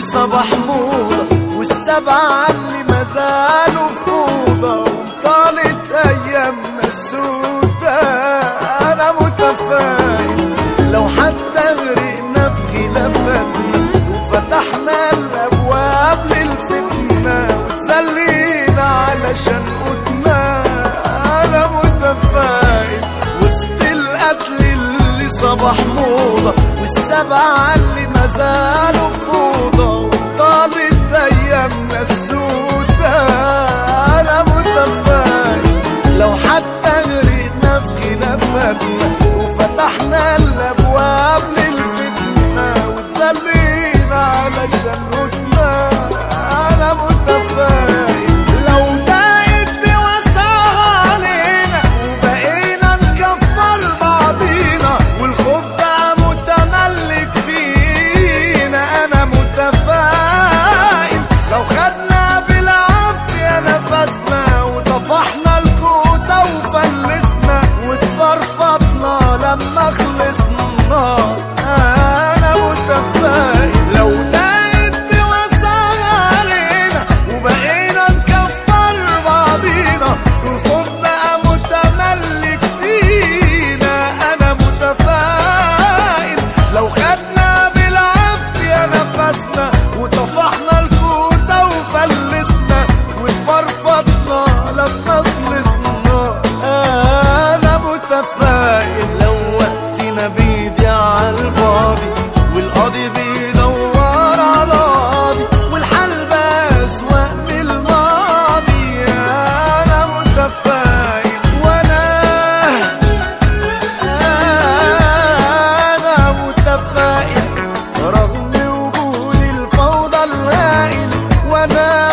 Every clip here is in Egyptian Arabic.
صباح موضة والسبعة اللي ما زالوا في فوضى وطالت أيامنا السودة أنا متفائل لو حتى غرقنا في خلافاتنا وفتحنا الأبواب للفتنة وتسلينا علشان قدنا أنا متفائل وسط القتل اللي صباح موضة والسبعة اللي ما زالوا في فوضى وطالت أيامنا السودة أنا متفائل لو حتى غرقنا في خلافاتنا وفتحنا الأبواب للفتنة وتسلينا علشان قدنا أنا متفائل لو داقت بوسعها علينا وبقينا نكفر بعضينا والخوف بقى متملك فينا أنا متفائل لو خدنا بالعافية نفسنا وطفحنا الكوتة وفلسنا واتفرفطنا لما خلصنا أنا متفائل لو دقت بوسعها علينا وبقينا نكفر بعضينا والخوف بقى متملك فينا أنا متفائل لو خدنا بالعافية نفسنا وطفحنا الكوتة وفلسنا واتفرفطنا لما خلصنا أنا متفائل لو وقتنا بيضيع على الفاضي والقاضي بيدور على القاضي والحل بقى أسوأ من الماضي أنا متفائل وأنا أنا متفائل رغم وجود الفوضى الهائل وأنا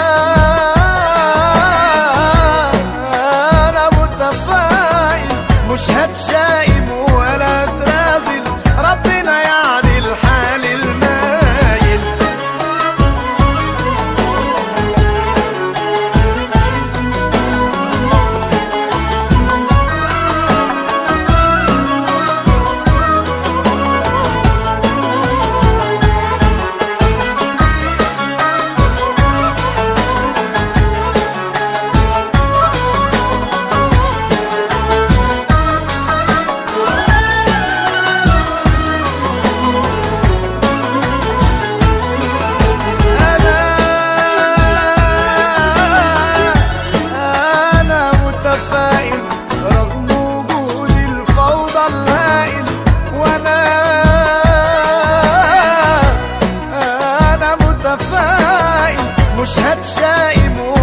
أنا متفائل مش هتشائم ولا اترازل ربنا يعدل حال المايل أنا أنا متفائل رغم وجود الفوضى الهائل وأنا أنا متفائل مش هتشائم